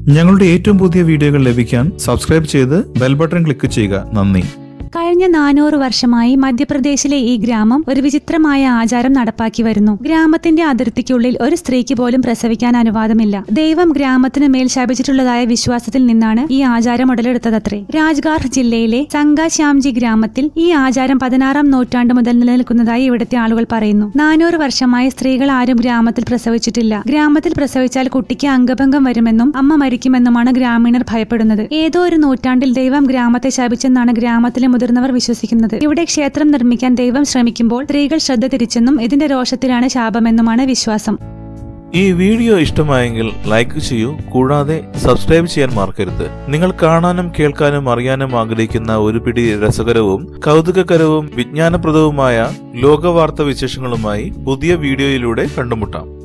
ഞങ്ങളുടെ ഏറ്റവും പുതിയ വീഡിയോകൾ ലഭിക്കാൻ സബ്സ്ക്രൈബ് ചെയ്ത് ബെൽ ബട്ടൺ ക്ലിക്ക് ചെയ്യുക നന്ദി കഴിഞ്ഞ നാനൂറ് വർഷമായി മധ്യപ്രദേശിലെ ഈ ഗ്രാമം ഒരു വിചിത്രമായ ആചാരം നടപ്പാക്കി വരുന്നു ഗ്രാമത്തിന്റെ അതിർത്തിക്കുള്ളിൽ ഒരു സ്ത്രീക്ക് പോലും പ്രസവിക്കാൻ അനുവാദമില്ല ദൈവം ഗ്രാമത്തിന് മേൽ ശപിച്ചിട്ടുള്ളതായ വിശ്വാസത്തിൽ നിന്നാണ് ഈ ആചാരം ഉടലെടുത്തതത്രേ രാജ്ഗാർ ജില്ലയിലെ സംഗാശ്യാംജി ഗ്രാമത്തിൽ ഈ ആചാരം പതിനാറാം നൂറ്റാണ്ട് മുതൽ നിലനിൽക്കുന്നതായി ഇവിടുത്തെ ആളുകൾ പറയുന്നു നാനൂറ് വർഷമായി സ്ത്രീകൾ ആരും ഗ്രാമത്തിൽ പ്രസവിച്ചിട്ടില്ല ഗ്രാമത്തിൽ പ്രസവിച്ചാൽ കുട്ടിക്ക് അംഗഭംഗം വരുമെന്നും അമ്മ മരിക്കുമെന്നുമാണ് ഗ്രാമീണർ ഭയപ്പെടുന്നത് ഏതോ ഒരു നൂറ്റാണ്ടിൽ ദൈവം ഗ്രാമത്തെ ശപിച്ചെന്നാണ് ഗ്രാമത്തിലെ മുതിർന്നവർ വിശ്വസിക്കുന്നത് ഇവിടെ ക്ഷേത്രം നിർമ്മിക്കാൻ ദൈവം ശ്രമിക്കുമ്പോൾ സ്ത്രീകൾ ശ്രദ്ധ തിരിച്ചെന്നും ഇതിന്റെ രോഷത്തിലാണ് ശാപമെന്നുമാണ് വിശ്വാസം ഈ വീഡിയോ ഇഷ്ടമായെങ്കിൽ ലൈക്ക് ചെയ്യൂ കൂടാതെ സബ്സ്ക്രൈബ് ചെയ്യാൻ മറക്കരുത് നിങ്ങൾ കാണാനും കേൾക്കാനും അറിയാനും ആഗ്രഹിക്കുന്ന ഒരു പിടി രസകരവും കൗതുകകരവും വിജ്ഞാനപ്രദവുമായ ലോകവാർത്ത വിശേഷങ്ങളുമായി പുതിയ വീഡിയോയിലൂടെ കണ്ടുമുട്ടാം